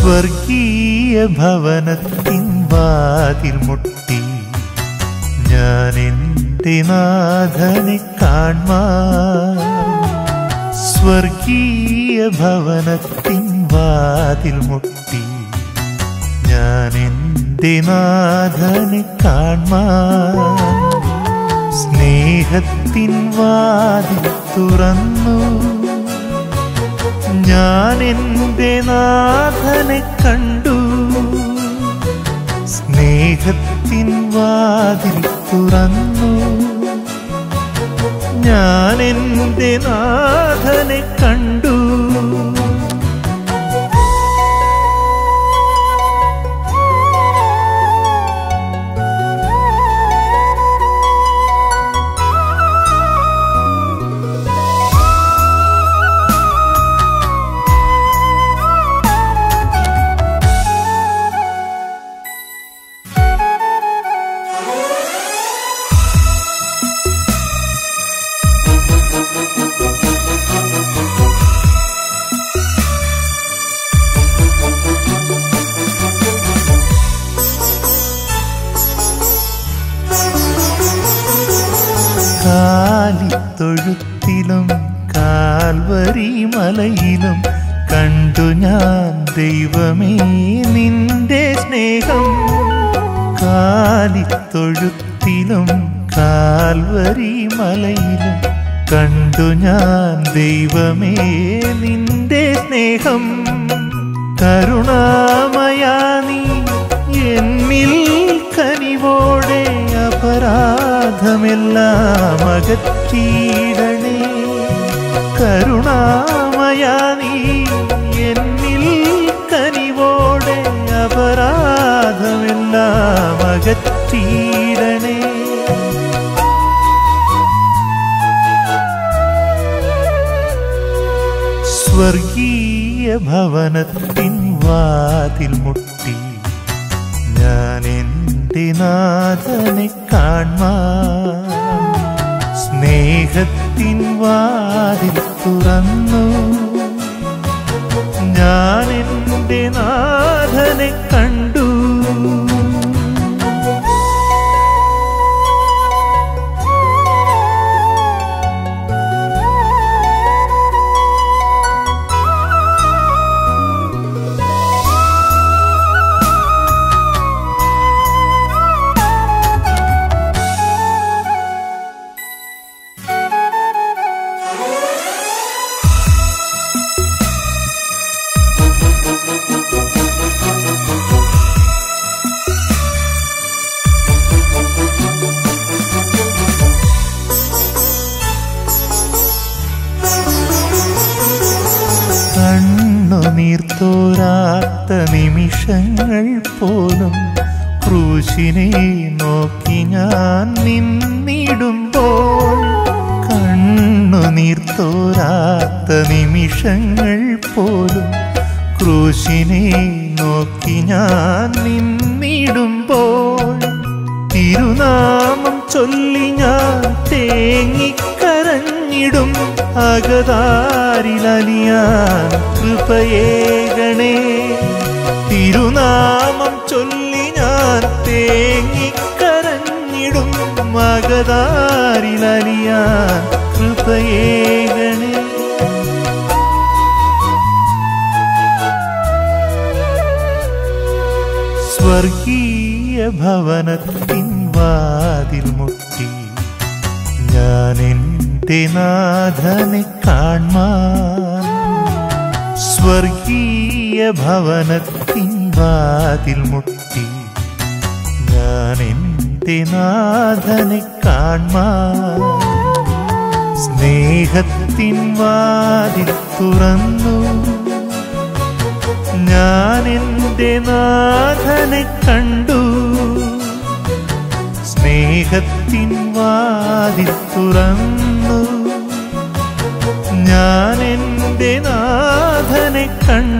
സ്വർഗീയ ഭവനത്തിൻ വാതിൽ മുട്ടി ഞാൻ എൻ്റെ നാഥനെ കാൺമാൻ സ്വർഗീയ ഭവനത്തിൻ വാതിൽ മുട്ടി ഞാൻ എൻ്റെ നാഥനെ കാൺമാൻ സ്നേഹത്തിൻ വാതിൽ തുറന്നു ഞാൻ എൻ്റെ നാഥനെ കണ്ടു സ്നേഹത്തിൻ വാതിൽ തുറന്നു ഞാൻ എൻ്റെ നാഥനെ കണ്ടു കാലിത്തൊഴുത്തിലും കാൽവരി മലയിലും കണ്ടു ഞാൻ ദൈവമേ നിന്റെ സ്നേഹം കാലിത്തൊഴുത്തിലും കാൽവരി മലയിലും കണ്ടു ഞാൻ ദൈവമേ നിന്റെ സ്നേഹം കരുണാമയാ നീ എന്നിൽ കനിവോടെ അപരാധമെല്ലാം അകറ്റിയിടണേ കരുണാമയാ നീ എന്നിൽ കനിവോടെ അപരാധമെല്ലാം അകറ്റിയിടണേ സ്വർഗീയ ഭവനത്തിൻ വാതിൽ മുട്ടി ഞാൻ എൻ്റെ നാഥനെ കാൺമാൻ സ്നേഹത്തിൻ വാതിൽ തുറന്നു ഞാൻ എൻ്റെ നാഥനെ കണ്ടു കണ്ണുനീർത്തോരാത്ത നിമിഷങ്ങൾ പോലും ക്രൂശിനെ നോക്കി ഞാൻ നിന്നിടുമ്പോൾ കണ്ണുനീർത്തോരാത്ത നിമിഷങ്ങൾ പോലും ക്രൂശിനെ നോക്കി ഞാൻ നിന്നിടുമ്പോൾ തിരുനാമം ചൊല്ലി ഞാൻ തേങ്ങിക്കരഞ്ഞിടും അകതാരിലലിയാൻ കൃപയേകണേ തിരുനാമം ചൊല്ലി ഞാൻ തേങ്ങിക്കരഞ്ഞിടും അകതാരിലലിയാൻ കൃപയേകണേ സ്വർഗീയ ഭവനത്തിൻ വാതിൽ മുട്ടി ഞാൻ എൻ്റെ നാഥനെ കാൺമാൻ സ്വർഗീയ ഭവനത്തിൻ വാതിൽ മുട്ടി ഞാൻ എൻ്റെ നാഥനെ കാൺമാൻ സ്നേഹത്തിൻ വാതിൽ തുറന്നു ഞാൻ എൻ്റെ നാഥനെ കണ്ടു സ്നേഹത്തിൻ വാതിൽ തുറന്നു ഞാൻ എൻ്റെ നാഥനെ കണ്ടു